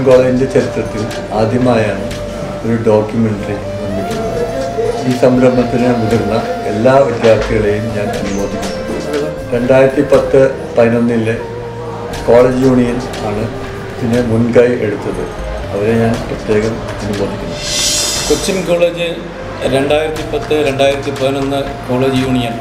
കോളേജിൻ്റെ ചരിത്രത്തിൽ ആദ്യമായാണ് ഒരു ഡോക്യുമെൻ്ററി നിർമ്മിക്കുന്നത് ഈ സംരംഭത്തിന് മുതിർന്ന എല്ലാ വിദ്യാർത്ഥികളെയും ഞാൻ അനുമോദിക്കുന്നു രണ്ടായിരത്തി പത്ത് പതിനൊന്നിലെ കോളേജ് യൂണിയൻ ആണ് ഇതിനെ മുൻകൈ എടുത്തത് അവരെ ഞാൻ പ്രത്യേകം അനുമോദിക്കുന്നു കൊച്ചിൻ കോളേജ് രണ്ടായിരത്തി പത്ത് രണ്ടായിരത്തി പതിനൊന്ന് കോളേജ് യൂണിയൻ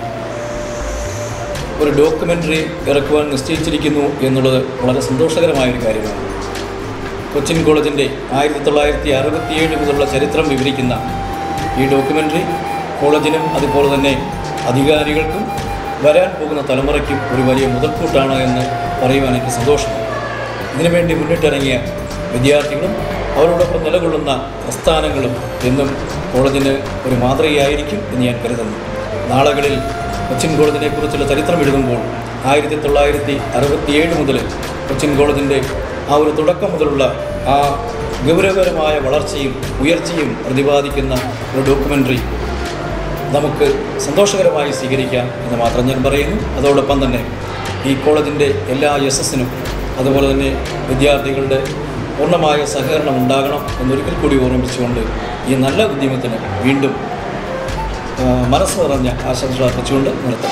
ഒരു ഡോക്യുമെൻ്ററി ഇറക്കുവാൻ നിശ്ചയിച്ചിരിക്കുന്നു എന്നുള്ളത് വളരെ സന്തോഷകരമായൊരു കാര്യമാണ് കൊച്ചിൻ കോളേജിൻ്റെ ആയിരത്തി തൊള്ളായിരത്തി അറുപത്തിയേഴ് മുതലുള്ള ചരിത്രം വിവരിക്കുന്ന ഈ ഡോക്യുമെൻ്ററി കോളേജിനും അതുപോലെ തന്നെ അധികാരികൾക്കും വരാൻ പോകുന്ന തലമുറയ്ക്കും ഒരു വലിയ മുതൽക്കൂട്ടാണ് എന്ന് പറയുവാൻ എനിക്ക് സന്തോഷമാണ് ഇതിനുവേണ്ടി മുന്നിട്ടിറങ്ങിയ വിദ്യാർത്ഥികളും അവരോടൊപ്പം നിലകൊള്ളുന്ന പ്രസ്ഥാനങ്ങളും എന്നും കോളേജിന് ഒരു മാതൃകയായിരിക്കും എന്ന് ഞാൻ കരുതുന്നു നാളുകളിൽ കൊച്ചിൻ കോളേജിനെ കുറിച്ചുള്ള ചരിത്രം എഴുതുമ്പോൾ ആയിരത്തി തൊള്ളായിരത്തി അറുപത്തിയേഴ് മുതൽ കൊച്ചിൻ കോളേജിൻ്റെ ആ ഒരു തുടക്കം മുതലുള്ള ആ ഗൗരവകരമായ വളർച്ചയും ഉയർച്ചയും പ്രതിപാദിക്കുന്ന ഒരു ഡോക്യുമെൻ്ററി നമുക്ക് സന്തോഷകരമായി സ്വീകരിക്കാം എന്ന് മാത്രം ഞാൻ പറയുന്നു അതോടൊപ്പം തന്നെ ഈ കോളേജിൻ്റെ എല്ലാ യശസ്സിനും അതുപോലെ തന്നെ വിദ്യാർത്ഥികളുടെ പൂർണ്ണമായ സഹകരണം ഉണ്ടാകണം എന്നൊരിക്കൽ കൂടി ഓർമ്മിപ്പിച്ചുകൊണ്ട് ഈ നല്ല ഉദ്യമത്തിന് വീണ്ടും ആ, മനസ്സ് നിറഞ്ഞ ആശംസ അർപ്പിച്ചുകൊണ്ട് നിർത്താം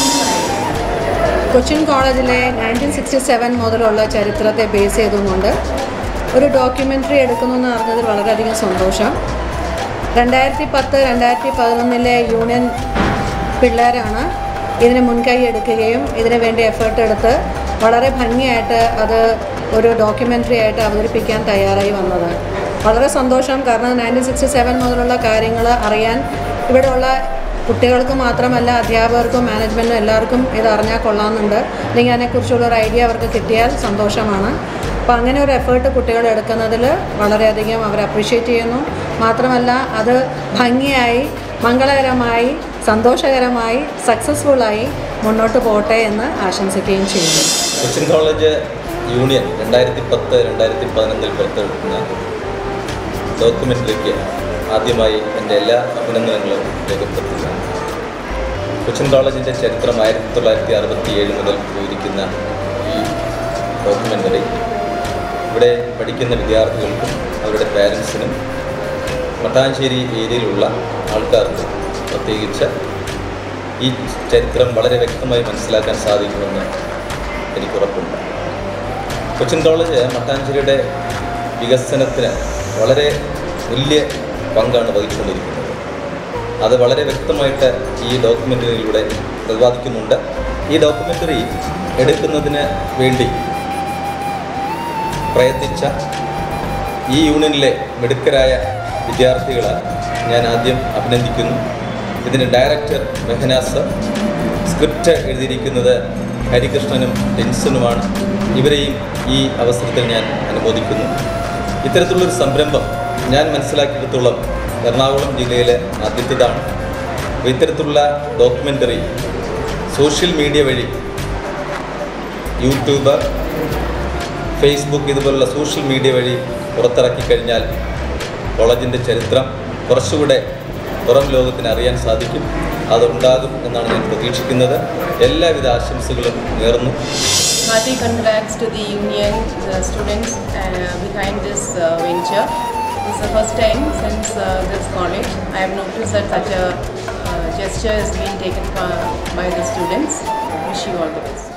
കൊച്ചിൻ കോളേജിലെ നയൻറ്റീൻ സിക്സ്റ്റി സെവൻ മുതലുള്ള ചരിത്രത്തെ ബേസ് ചെയ്തുകൊണ്ട് ഒരു ഡോക്യുമെൻ്ററി എടുക്കുന്നു എന്ന് അറിഞ്ഞതിൽ വളരെയധികം സന്തോഷം രണ്ടായിരത്തി പത്ത് രണ്ടായിരത്തി പതിനൊന്നിലെ യൂണിയൻ പിള്ളേരാണ് ഇതിന് മുൻകൈ എടുക്കുകയും ഇതിനു വേണ്ടി എഫേർട്ട് എടുത്ത് വളരെ ഭംഗിയായിട്ട് അത് ഒരു ഡോക്യുമെൻ്ററി ആയിട്ട് അവതരിപ്പിക്കാൻ തയ്യാറായി വന്നത് വളരെ സന്തോഷം കാരണം നയൻറ്റീൻ സിക്സ്റ്റി സെവൻ മുതലുള്ള കാര്യങ്ങൾ അറിയാൻ ഇവിടെയുള്ള കുട്ടികൾക്ക് മാത്രമല്ല അധ്യാപകർക്കും മാനേജ്മെൻറ്റിനും എല്ലാവർക്കും ഇത് അറിഞ്ഞാൽ കൊള്ളാമെന്നുണ്ട് അല്ലെങ്കിൽ അതിനെക്കുറിച്ചുള്ള ഒരു ഐഡിയ അവർക്ക് കിട്ടിയാൽ സന്തോഷമാണ് അപ്പോൾ അങ്ങനെ ഒരു എഫേർട്ട് കുട്ടികൾ എടുക്കുന്നതിൽ വളരെയധികം അവർ അപ്രീഷിയേറ്റ് ചെയ്യുന്നു മാത്രമല്ല അത് ഭംഗിയായി മംഗളകരമായി സന്തോഷകരമായി സക്സസ്ഫുള്ളായി മുന്നോട്ട് പോട്ടെ എന്ന് ആശംസിക്കുകയും ചെയ്യുന്നു കൊച്ചിൻ കോളേജ് യൂണിയൻ രണ്ടായിരത്തി പത്ത് രണ്ടായിരത്തി പതിനൊന്നിൽ പുറത്തെടുക്കുന്ന ഡോക്യുമെൻ്ററിക്ക് ആദ്യമായി എൻ്റെ എല്ലാ അഭിനന്ദനങ്ങളും രേഖപ്പെടുത്തുന്നു കൊച്ചിൻ കോളേജിൻ്റെ ചരിത്രം ആയിരത്തി തൊള്ളായിരത്തി അറുപത്തി ഏഴ് മുതൽ വിവരിക്കുന്ന ഈ ഡോക്യുമെൻ്ററി ഇവിടെ പഠിക്കുന്ന വിദ്യാർത്ഥികൾക്കും അവരുടെ പാരൻസിനും മട്ടാഞ്ചേരി ഏരിയയിലുള്ള ആൾക്കാർക്കും പ്രത്യേകിച്ച് ഈ ചരിത്രം വളരെ വ്യക്തമായി മനസ്സിലാക്കാൻ സാധിക്കുമെന്ന് എനിക്ക് ഉറപ്പുണ്ട് കൊച്ചിൻ കോളേജ് മട്ടാഞ്ചേരിയുടെ വികസനത്തിന് വളരെ വലിയ പങ്കാണ് വഹിച്ചുകൊണ്ടിരിക്കുന്നത് അത് വളരെ വ്യക്തമായിട്ട് ഈ ഡോക്യുമെൻ്ററിയിലൂടെ പ്രതിപാദിക്കുന്നുണ്ട് ഈ ഡോക്യുമെൻ്ററി എടുക്കുന്നതിന് വേണ്ടി പ്രയത്നിച്ച ഈ യൂണിയനിലെ മിടുക്കരായ വിദ്യാർത്ഥികളെ ഞാൻ ആദ്യം അഭിനന്ദിക്കുന്നു ഇതിൻ്റെ ഡയറക്ടർ മെഹനാസ് സ്ക്രിപ്റ്റ് എഴുതിയിരിക്കുന്നത് ഹരികൃഷ്ണനും ടെൻസനുമാണ് ഇവരെയും ഈ അവസരത്തിൽ ഞാൻ അനുമോദിക്കുന്നു ഇത്തരത്തിലുള്ളൊരു സംരംഭം ഞാൻ മനസ്സിലാക്കിയെടുത്തോളം എറണാകുളം ജില്ലയിലെ ആദ്യത്തേതാണ് അപ്പോൾ ഇത്തരത്തിലുള്ള ഡോക്യുമെൻ്ററി സോഷ്യൽ മീഡിയ വഴി യൂട്യൂബ് ഫേസ്ബുക്ക് ഇതുപോലുള്ള സോഷ്യൽ മീഡിയ വഴി പുറത്തിറക്കി കഴിഞ്ഞാൽ കോളേജിൻ്റെ ചരിത്രം കുറച്ചുകൂടെ പുറം ലോകത്തിന് അറിയാൻ സാധിക്കും അതുണ്ടാകും എന്നാണ് ഞാൻ പ്രതീക്ഷിക്കുന്നത് എല്ലാവിധ ആശംസകളും നേർന്നു Hearty congrats to the union uh, students uh, behind this uh, venture. It's the first time since uh, this college I have noticed that such a uh, gesture is being taken uh, by the students. Wish you all the best.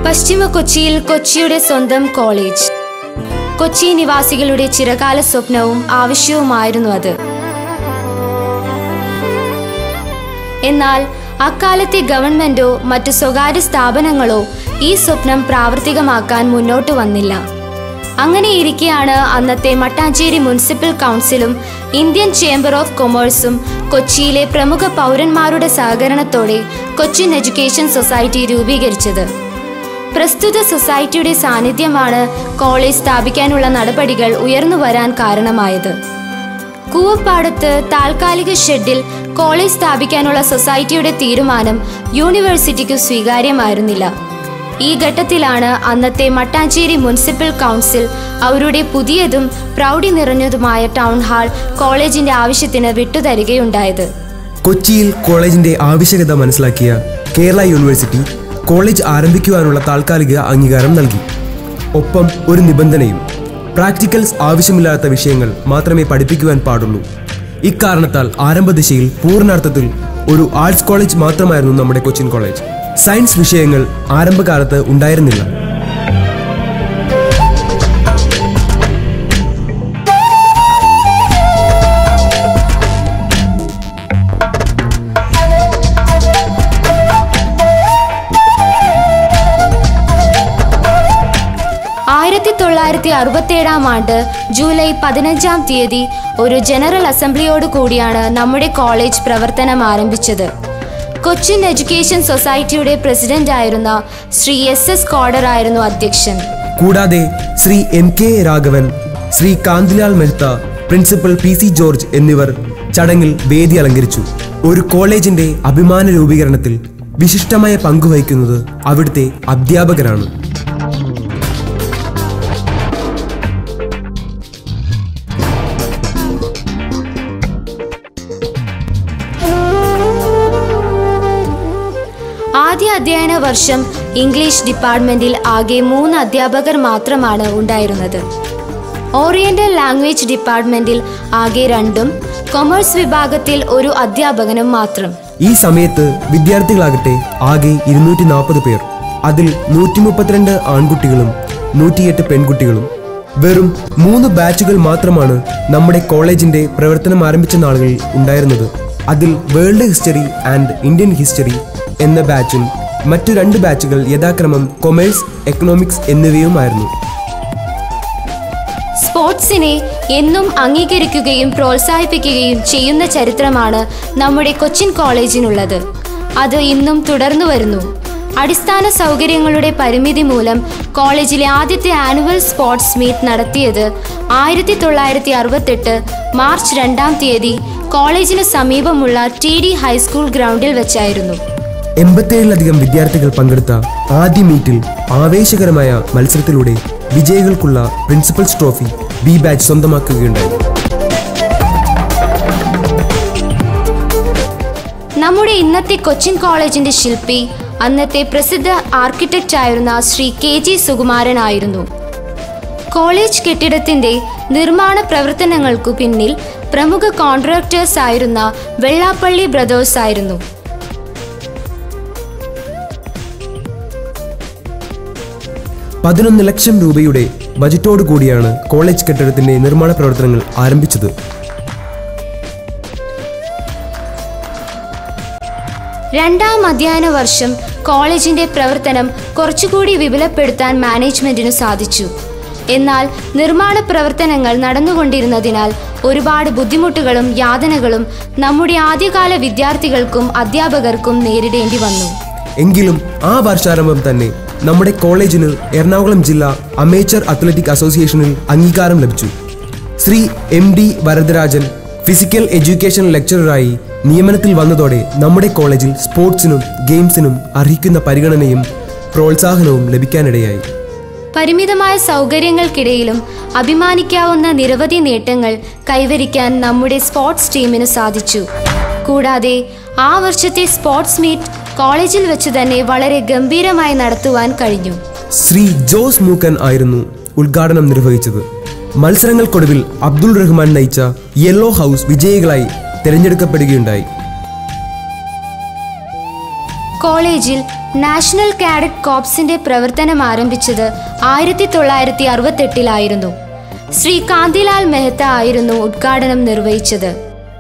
പശ്ചിമ കൊച്ചിയിൽ കൊച്ചിയുടെ സ്വന്തം college Kochi നിവാസികളുടെ ചിരകാല സ്വപ്നവും ആവശ്യവുമായിരുന്നു അത് എന്നാൽ അക്കാലത്തെ ഗവൺമെന്റോ മറ്റു സ്വകാര്യ സ്ഥാപനങ്ങളോ ഈ സ്വപ്നം പ്രാവർത്തികമാക്കാൻ മുന്നോട്ട് വന്നില്ല അങ്ങനെയിരിക്കെയാണ് അന്നത്തെ മട്ടാഞ്ചേരി മുനിസിപ്പൽ കൗൺസിലും ഇന്ത്യൻ ചേംബർ ഓഫ് കൊമേഴ്സും കൊച്ചിയിലെ പ്രമുഖ പൗരന്മാരുടെ സഹകരണത്തോടെ കൊച്ചിൻ എഡ്യൂക്കേഷൻ സൊസൈറ്റി രൂപീകരിച്ചത് പ്രസ്തുത സൊസൈറ്റിയുടെ സാന്നിധ്യമാണ് കോളേജ് സ്ഥാപിക്കാനുള്ള നടപടികൾ ഉയർന്നു വരാൻ കാരണമായത് കൂവപ്പാടത്ത് താൽക്കാലിക ഷെഡിൽ കോളേജ് സ്ഥാപിക്കാനുള്ള സൊസൈറ്റിയുടെ തീരുമാനം യൂണിവേഴ്സിറ്റിക്ക് സ്വീകാര്യമായിരുന്നില്ല ഈ ഘട്ടത്തിലാണ് അന്നത്തെ മട്ടാഞ്ചേരി മുനിസിപ്പൽ കൗൺസിൽ അവരുടെ പുതിയതും പ്രൗഢി നിറഞ്ഞതുമായ ടൗൺ ഹാൾ കോളേജിന്റെ ആവശ്യത്തിന് വിട്ടുതരികയുണ്ടായത് കൊച്ചിയിൽ കോളേജിന്റെ ആവശ്യകത മനസ്സിലാക്കിയ കേരള യൂണിവേഴ്സിറ്റി കോളേജ് ആരംഭിക്കുവാനുള്ള താൽക്കാലിക അംഗീകാരം നൽകി ഒപ്പം ഒരു നിബന്ധനയും പ്രാക്ടിക്കൽസ് ആവശ്യമില്ലാത്ത വിഷയങ്ങൾ മാത്രമേ പഠിപ്പിക്കുവാൻ പാടുള്ളൂ ഇക്കാരണത്താൽ ആരംഭദിശയിൽ പൂർണ്ണാർത്ഥത്തിൽ ഒരു ആർട്സ് കോളേജ് മാത്രമായിരുന്നു നമ്മുടെ കൊച്ചിൻ കോളേജ് സയൻസ് വിഷയങ്ങൾ ആരംഭകാലത്ത് ഉണ്ടായിരുന്നില്ല ആയിരത്തി തൊള്ളായിരത്തി അറുപത്തേഴാം ആണ്ട് ജൂലൈ പതിനഞ്ചാം തീയതി ഒരു ജനറൽ അസംബ്ലിയോട് കൂടിയാണ് നമ്മുടെ കോളേജ് പ്രവർത്തനം ആരംഭിച്ചത് കൊച്ചിൻ എഡ്യൂക്കേഷൻ സൊസൈറ്റിയുടെ പ്രസിഡന്റ് ആയിരുന്ന ശ്രീ എസ് എസ് കോഡർ ആയിരുന്നു അധ്യക്ഷൻ കൂടാതെ Shri M K Raghavan Shri Kantilal Mehta principal P C George എന്നിവർ ചടങ്ങിൽ വേദി അലങ്കരിച്ചു ഒരു കോളേജിന്റെ അഭിമാന രൂപീകരണത്തിൽ വിശിഷ്ടമായ പങ്കുവഹിക്കുന്നത് അവിടുത്തെ അധ്യാപകരാണ് ആദ്യ അധ്യയന വർഷം ഇംഗ്ലീഷ് ഡിപ്പാർട്ട്മെന്റിൽ ആകെ മൂന്ന് അധ്യാപകർ മാത്രമാണ് ഉണ്ടായിരുന്നത് ഓറിയന്റൽ ലാംഗ്വേജ് ഡിപ്പാർട്ട്മെന്റിൽ ആകെ രണ്ടും കൊമേഴ്സ് വിഭാഗത്തിൽ ഒരു അധ്യാപകനും മാത്രം ഈ സമയത്ത് വിദ്യാർത്ഥികളാകട്ടെ ആകെ ഇരുന്നൂറ്റി നാൽപ്പത് പേർ അതിൽ നൂറ്റി മുപ്പത്തിരണ്ട് ആൺകുട്ടികളും നൂറ്റിയെട്ട് പെൺകുട്ടികളും വെറും മൂന്ന് ബാച്ചുകൾ മാത്രമാണ് നമ്മുടെ കോളേജിന്റെ പ്രവർത്തനം ആരംഭിച്ച നാളുകളിൽ ഉണ്ടായിരുന്നത് അതിൽ world history and Indian history എന്ന ബാച്ചും മറ്റു രണ്ട് ബാച്ചുകൾ യഥാക്രമം കൊമേഴ്സ് എക്കണോമിക്സ് എന്നിവയുമായിരുന്നു സ്പോർട്സിനെ എന്നും അംഗീകരിക്കുകയും പ്രോത്സാഹിപ്പിക്കുകയും ചെയ്യുന്ന ചരിത്രമാണ് നമ്മുടെ കൊച്ചിൻ കോളേജിനുള്ളത് അത് ഇന്നും തുടർന്നു വരുന്നു അടിസ്ഥാന സൗകര്യങ്ങളുടെ പരിമിതി മൂലം കോളേജിലെ ആദ്യത്തെ ആനുവൽ സ്പോർട്സ് മീറ്റ് നടത്തിയത് ആയിരത്തി തൊള്ളായിരത്തി അറുപത്തെട്ട് മാർച്ച് രണ്ടാം തീയതി കോളേജിന് സമീപമുള്ള ടി ഡി ഹൈസ്കൂൾ ഗ്രൗണ്ടിൽ വെച്ചായിരുന്നു എൺപത്തേഴിലധികം വിദ്യാർത്ഥികൾ പങ്കെടുത്ത ആദ്യ മീറ്റിൽ ആവേശകരമായ മത്സരത്തിലൂടെ വിജയികൾക്കുള്ള പ്രിൻസിപ്പൽസ് ട്രോഫി ബി ബാച്ച് സ്വന്തമാക്കുകയുണ്ടായി നമ്മുടെ ഇന്നത്തെ കൊച്ചിൻ കോളേജിന്റെ ശില്പി അന്നത്തെ പ്രസിദ്ധ ആർക്കിടെക്റ്റ് ആയിരുന്ന ശ്രീ കെ ജി സുകുമാരൻ ആയിരുന്നു കോളേജ് കെട്ടിടത്തിന്റെ നിർമ്മാണ പ്രവർത്തനങ്ങൾക്കു പിന്നിൽ പ്രമുഖ കോൺട്രാക്ടേഴ്സ് ആയിരുന്ന വെള്ളാപ്പള്ളി ബ്രദേഴ്സ് ആയിരുന്നു പതിനൊന്ന് ലക്ഷം രൂപയുടെ ബജറ്റോടു കൂടിയാണ് കോളേജ് കെട്ടിടത്തിന്റെ നിർമ്മാണ പ്രവർത്തനങ്ങൾ ആരംഭിച്ചത് രണ്ടാം അധ്യയന വർഷം കോളേജിന്റെ പ്രവർത്തനം കുറച്ചുകൂടി വിപുലപ്പെടുത്താൻ മാനേജ്മെന്റിനു സാധിച്ചു എന്നാൽ നിർമ്മാണ പ്രവർത്തനങ്ങൾ നടന്നുകൊണ്ടിരുന്നതിനാൽ ഒരുപാട് ബുദ്ധിമുട്ടുകളും യാതനകളും നമ്മുടെ ആദ്യകാല വിദ്യാർത്ഥികൾക്കും അധ്യാപകർക്കും നേരിടേണ്ടി വന്നു എങ്കിലും ആ വർഷാരംഭം തന്നെ നമ്മുടെ കോളേജിന് എറണാകുളം ജില്ലാ അമേച്ചർ അത്ലറ്റിക് അസോസിയേഷനിൽ അംഗീകാരം ലഭിച്ചു Shri M D Varadarajan physical education ലെക്ചററായി നിയമനത്തിൽ വന്നതോടെ നമ്മുടെ കോളേജിൽ സ്പോർട്സിനും ഗെയിംസിനും അർഹിക്കുന്ന പരിഗണനയും പ്രോത്സാഹനവും ലഭിക്കാനിടയായി പരിമിതമായ സൗകര്യങ്ങൾക്കിടയിലും അഭിമാനിക്കാവുന്ന നിരവധി നേട്ടങ്ങൾ കൈവരിക്കാൻ നമ്മുടെ സ്പോർട്സ് ടീമിന് സാധിച്ചു കൂടാതെ ആ വർഷത്തെ സ്പോർട്സ് മീറ്റ് കോളേജിൽ വെച്ച് തന്നെ വളരെ ഗംഭീരമായി നടത്തുവാൻ കഴിഞ്ഞു ശ്രീ ജോസ് മൂക്കൻ ആയിരുന്നു ഉദ്ഘാടനം നിർവഹിച്ചത് മത്സരങ്ങൾക്കൊടുവിൽ അബ്ദുൾ റഹ്മാൻ നയിച്ച യെല്ലോ ഹൗസ് വിജയികളായി തിരഞ്ഞെടുക്കപ്പെടുകയുണ്ടായി കോളേജിൽ നാഷണൽ കാഡറ്റ് കോപ്സിന്റെ പ്രവർത്തനം ആരംഭിച്ചത് ആയിരത്തി തൊള്ളായിരത്തി അറുപത്തെട്ടിലായിരുന്നു ശ്രീ കാന്തിലാൽ മെഹ്ത്ത ആയിരുന്നു ഉദ്ഘാടനം നിർവഹിച്ചത്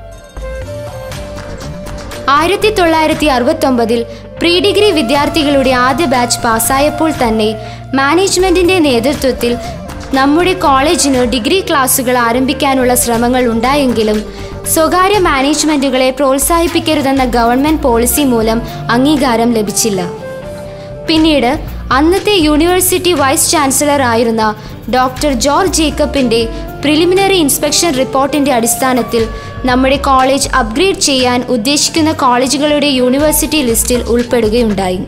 ആയിരത്തി തൊള്ളായിരത്തി അറുപത്തൊമ്പതിൽ പ്രീ ഡിഗ്രി വിദ്യാർത്ഥികളുടെ ആദ്യ ബാച്ച് പാസ്സായപ്പോൾ തന്നെ മാനേജ്മെന്റിന്റെ നേതൃത്വത്തിൽ നമ്മുടെ കോളേജിന് ഡിഗ്രി ക്ലാസുകൾ ആരംഭിക്കാനുള്ള ശ്രമങ്ങൾ ഉണ്ടായെങ്കിലും സ്വകാര്യ മാനേജ്മെന്റുകളെ പ്രോത്സാഹിപ്പിക്കരുതെന്ന ഗവൺമെന്റ് പോളിസി മൂലം അംഗീകാരം ലഭിച്ചില്ല പിന്നീട് അന്നത്തെ യൂണിവേഴ്സിറ്റി വൈസ് ചാൻസലർ ആയിരുന്ന ഡോക്ടർ ജോർജ് ജേക്കബിന്റെ പ്രിലിമിനറി ഇൻസ്പെക്ഷൻ റിപ്പോർട്ടിന്റെ അടിസ്ഥാനത്തിൽ നമ്മുടെ കോളേജ് അപ്ഗ്രേഡ് ചെയ്യാൻ ഉദ്ദേശിക്കുന്ന കോളേജുകളുടെ യൂണിവേഴ്സിറ്റി ലിസ്റ്റിൽ ഉൾപ്പെടുകയുണ്ടായി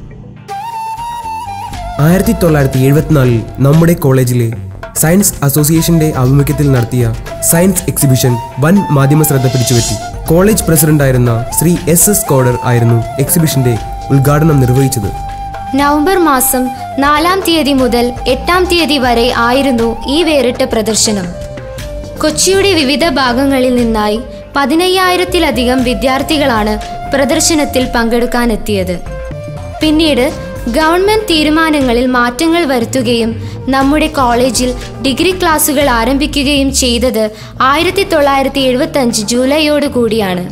ആയിരത്തി തൊള്ളായിരത്തി എഴുപത്തിനാലിൽ നമ്മുടെ കോളേജിലെ സയൻസ് അസോസിയേഷന്റെ ആഭിമുഖ്യത്തിൽ നടത്തിയ സയൻസ് എക്സിബിഷൻ വൻ മാധ്യമ ശ്രദ്ധ പിടിച്ചുപറ്റി കോളേജ് പ്രസിഡന്റായിരുന്ന ശ്രീ എസ് എസ് കോഡർ ആയിരുന്നു എക്സിബിഷന്റെ ഉദ്ഘാടനം നിർവഹിച്ചത് നവംബർ മാസം നാലാം തീയതി മുതൽ എട്ടാം തീയതി വരെ ആയിരുന്നു ഈ വേറിട്ട പ്രദർശനം കൊച്ചിയുടെ വിവിധ ഭാഗങ്ങളിൽ നിന്നായി പതിനയ്യായിരത്തിലധികം വിദ്യാർത്ഥികളാണ് പ്രദർശനത്തിൽ പങ്കെടുക്കാനെത്തിയത് പിന്നീട് ഗവൺമെന്റ് തീരുമാനങ്ങളിൽ മാറ്റങ്ങൾ വരുത്തുകയും നമ്മുടെ കോളേജിൽ ഡിഗ്രി ക്ലാസുകൾ ആരംഭിക്കുകയും ചെയ്തത് ആയിരത്തി തൊള്ളായിരത്തി എഴുപത്തഞ്ച് ജൂലൈയോട് കൂടിയാണ്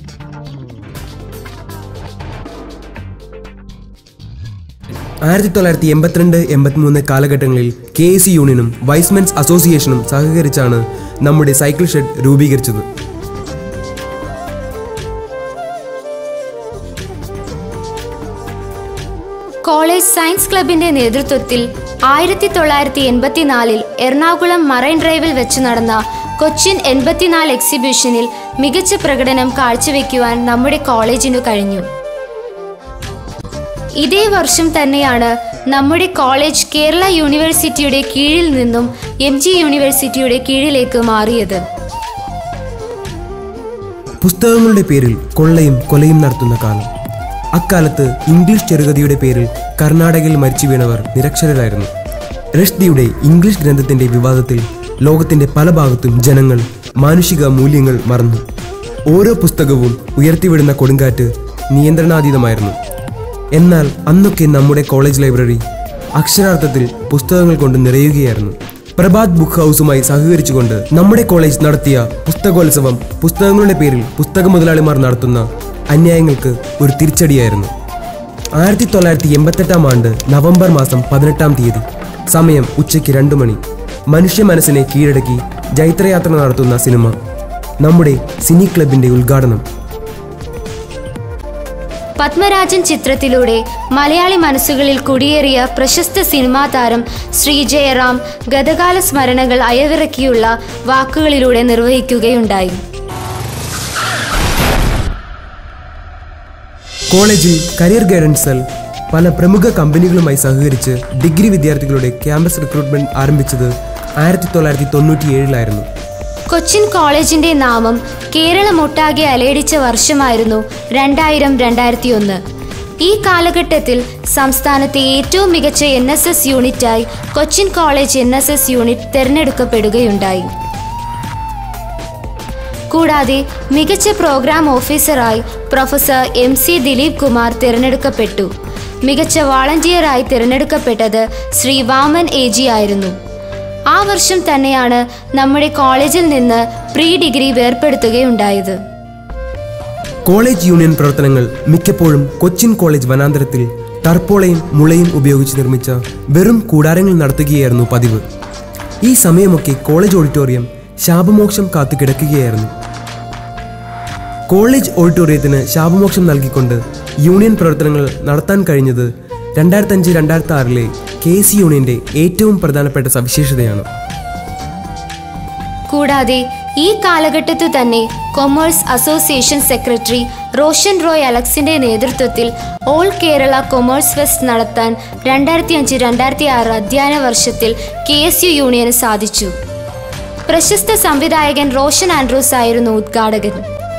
ആയിരത്തി തൊള്ളായിരത്തി എൺപത്തിരണ്ട് എൺപത്തിമൂന്ന് കാലഘട്ടങ്ങളിൽ കെ എസ് സി യൂണിയനും വൈസ്മെൻസ് അസോസിയേഷനും സഹകരിച്ചാണ് നമ്മുടെ സൈക്കിൾ ഷെഡ് രൂപീകരിച്ചത് കോളേജ് സയൻസ് ക്ലബിന്റെ നേതൃത്വത്തിൽ ആയിരത്തി തൊള്ളായിരത്തി എൺപത്തിനാലിൽ എറണാകുളം മറൈൻ ഡ്രൈവിൽ വെച്ച് നടന്ന കൊച്ചിൻ എൺപത്തിനാല് എക്സിബിഷനിൽ മികച്ച പ്രകടനം കാഴ്ചവെക്കുവാൻ നമ്മുടെ കോളേജിനു കഴിഞ്ഞു ഇതേ വർഷം തന്നെയാണ് നമ്മുടെ കോളേജ് കേരള യൂണിവേഴ്സിറ്റിയുടെ കീഴിൽ നിന്നും എം ജി യൂണിവേഴ്സിറ്റിയുടെ കീഴിലേക്ക് മാറിയത് പുസ്തകങ്ങളുടെ പേരിൽ കൊള്ളയും കൊലയും നടത്തുന്ന കാലം അക്കാലത്ത് ഇംഗ്ലീഷ് ചെറുകഥയുടെ പേരിൽ കർണാടകയിൽ മരിച്ചു വീണവർ നിരക്ഷരരായിരുന്നു റഷ്ദിയുടെ ഇംഗ്ലീഷ് ഗ്രന്ഥത്തിന്റെ വിവാദത്തിൽ ലോകത്തിന്റെ പല ഭാഗത്തും ജനങ്ങൾ മാനുഷിക മൂല്യങ്ങൾ മറന്നു ഓരോ പുസ്തകവും ഉയർത്തിവിടുന്ന കൊടുങ്കാറ്റ് നിയന്ത്രണാതീതമായിരുന്നു എന്നാൽ അന്നൊക്കെ നമ്മുടെ കോളേജ് ലൈബ്രറി അക്ഷരാർത്ഥത്തിൽ പുസ്തകങ്ങൾ കൊണ്ട് നിറയുകയായിരുന്നു പ്രഭാത് ബുക്ക് ഹൗസുമായി സഹകരിച്ചുകൊണ്ട് നമ്മുടെ കോളേജ് നടത്തിയ പുസ്തകോത്സവം പുസ്തകങ്ങളുടെ പേരിൽ പുസ്തക മുതലാളിമാർ നടത്തുന്ന അന്യായങ്ങൾക്ക് ഒരു തിരിച്ചടിയായിരുന്നു ആയിരത്തി തൊള്ളായിരത്തി എൺപത്തെട്ടാം ആണ്ട് നവംബർ മാസം പതിനെട്ടാം തീയതി സമയം ഉച്ചയ്ക്ക് രണ്ടു മണി മനുഷ്യ മനസ്സിനെ കീഴടക്കി ജൈത്രയാത്ര നടത്തുന്ന സിനിമ നമ്മുടെ സിനി ക്ലബിന്റെ ഉദ്ഘാടനം പത്മരാജൻ ചിത്രത്തിലൂടെ മലയാളി മനസ്സുകളിൽ കുടിയേറിയ പ്രശസ്ത സിനിമാ താരം ശ്രീ ജയറാം ഗതകാല സ്മരണകൾ അയവിറക്കിയുള്ള വാക്കുകളിലൂടെ നിർവഹിക്കുകയുണ്ടായി കോളേജിൽ കരിയർ ഗൈഡൻസ് സെൽ പല പ്രമുഖ കമ്പനികളുമായി സഹകരിച്ച് ഡിഗ്രി വിദ്യാർത്ഥികളുടെ ക്യാമ്പസ് റിക്രൂട്ട്മെന്റ് ആരംഭിച്ചത് ആയിരത്തി തൊള്ളായിരത്തി തൊണ്ണൂറ്റി ഏഴിലായിരുന്നു കൊച്ചിൻ കോളേജിന്റെ നാമം കേരളമൊട്ടാകെ അലയടിച്ച വർഷമായിരുന്നു രണ്ടായിരം രണ്ടായിരത്തി ഒന്ന് ഈ കാലഘട്ടത്തിൽ സംസ്ഥാനത്തെ ഏറ്റവും മികച്ച എൻ എസ് എസ് യൂണിറ്റായി Cochin college N S S unit തിരഞ്ഞെടുക്കപ്പെടുകയുണ്ടായി കൂടാതെ മികച്ച പ്രോഗ്രാം ഓഫീസറായി professor M C Dileep Kumar തിരഞ്ഞെടുക്കപ്പെട്ടു മികച്ച വാളണ്ടിയറായി തിരഞ്ഞെടുക്കപ്പെട്ടത് ശ്രീ വാമൻ എ ജി ആയിരുന്നു ആ വർഷം തന്നെയാണ് നമ്മുടെ കോളേജിൽ നിന്ന് പ്രീ ഡിഗ്രി വേർപ്പെടുത്തുകയുണ്ടായത് കോളേജ് യൂണിയൻ പ്രവർത്തനങ്ങൾ മിക്കപ്പോഴും കൊച്ചിൻ കോളേജ് വനാന്തരത്തിൽ ടർപ്പോളയും മുളയും ഉപയോഗിച്ച് നിർമ്മിച്ച വെറും കൂടാരങ്ങൾ നടത്തുകയായിരുന്നു പതിവ് ഈ സമയമൊക്കെ കോളേജ് ഓഡിറ്റോറിയം ശാപമോക്ഷം കാത്തു കിടക്കുകയായിരുന്നു കോളേജ് ഓഡിറ്റോറിയത്തിന് ശാപമോക്ഷം നൽകിക്കൊണ്ട് യൂണിയൻ പ്രവർത്തനങ്ങൾ നടത്താൻ കഴിഞ്ഞത് രണ്ടായിരത്തി അഞ്ച് രണ്ടായിരത്തി ആറിലെ കെ സി യൂണിയന്റെ ഏറ്റവും പ്രധാനപ്പെട്ട സവിശേഷതയാണ് കൂടാതെ ഈ കാലഘട്ടത്തു തന്നെ commerce association secretary Roshan Roy അലക്സിന്റെ നേതൃത്വത്തിൽ ഓൾ കേരള കൊമേഴ്സ് ഫെസ്റ്റ് നടത്താൻ രണ്ടായിരത്തി അഞ്ച് രണ്ടായിരത്തി ആറ് അധ്യയന വർഷത്തിൽ കെ എസ് യു യൂണിയന് സാധിച്ചു പ്രശസ്ത സംവിധായകൻ റോഷൻ ആൻഡ്രൂസ് ആയിരുന്നു ഉദ്ഘാടകൻ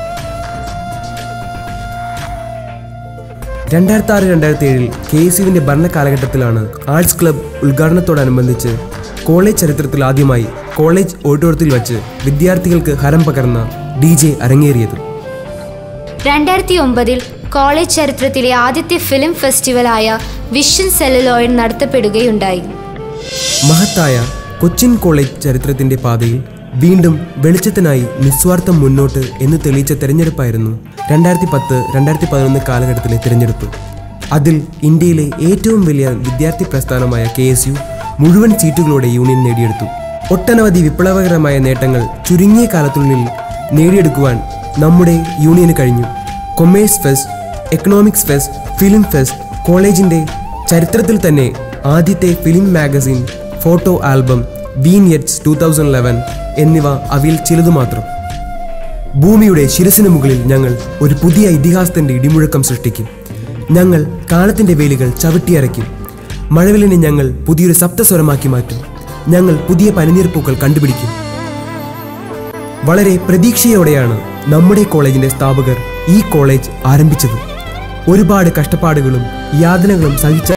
രണ്ടായിരത്തി ആറ് രണ്ടായിരത്തി ഏഴിൽ കെ എസ് യുവിന്റെ ഭരണ കാലഘട്ടത്തിലാണ് ആർട്സ് ക്ലബ് ഉദ്ഘാടനത്തോടനുബന്ധിച്ച് കോളേജ് ചരിത്രത്തിൽ ആദ്യമായി കോളേജ് ഓഡിറ്റോറിയത്തിൽ വച്ച് വിദ്യാർത്ഥികൾക്ക് ഹരം പകർന്ന ഡി ജെ അരങ്ങേറിയത് രണ്ടായിരത്തി ഒമ്പതിൽ കോളേജ് ചരിത്രത്തിലെ ആദ്യത്തെ ഫിലിം ഫെസ്റ്റിവലായ വിഷൻ സെല്ലുലോയിഡ് നടത്തപ്പെടുകയുണ്ടായി മഹത്തായ കൊച്ചിൻ കോളേജ് ചരിത്രത്തിന്റെ പാതയിൽ വീണ്ടും വെളിച്ചത്തിനായി നിസ്വാർത്ഥം മുന്നോട്ട് എന്ന് തെളിയിച്ച തെരഞ്ഞെടുപ്പായിരുന്നു രണ്ടായിരത്തി പത്ത് രണ്ടായിരത്തി പതിനൊന്ന് കാലഘട്ടത്തിലെ തിരഞ്ഞെടുപ്പ് അതിൽ ഇന്ത്യയിലെ ഏറ്റവും വലിയ വിദ്യാർത്ഥി പ്രസ്ഥാനമായ കെ എസ് യു മുഴുവൻ സീറ്റുകളോടെ യൂണിയൻ നേടിയെടുത്തു ഒട്ടനവധി വിപ്ലവകരമായ നേട്ടങ്ങൾ ചുരുങ്ങിയ കാലത്തിനുള്ളിൽ നേടിയെടുക്കുവാൻ നമ്മുടെ യൂണിയന് കഴിഞ്ഞു commerce fest economics fest film fest കോളേജിന്റെ ചരിത്രത്തിൽ തന്നെ ആദ്യത്തെ film magazine photo album vignettes two thousand eleven എന്നിവ അവയിൽ ചിലതു മാത്രം ഭൂമിയുടെ ശിരസിന് മുകളിൽ ഞങ്ങൾ ഒരു പുതിയ ഇതിഹാസത്തിന്റെ ഇടിമുഴക്കം സൃഷ്ടിക്കും ഞങ്ങൾ കാലത്തിന്റെ വേലികൾ ചവിട്ടിയരയ്ക്കും മഴവിലിനെ ഞങ്ങൾ പുതിയൊരു സപ്തസ്വരമാക്കി മാറ്റും ഞങ്ങൾ പുതിയ പനിനീർപ്പൂക്കൾ കണ്ടുപിടിക്കും വളരെ പ്രതീക്ഷയോടെയാണ് നമ്മുടെ കോളേജിന്റെ സ്ഥാപകർ ഈ കോളേജ് ആരംഭിച്ചത് ഒരുപാട് കഷ്ടപ്പാടുകളും യാതനകളും സഹിച്ച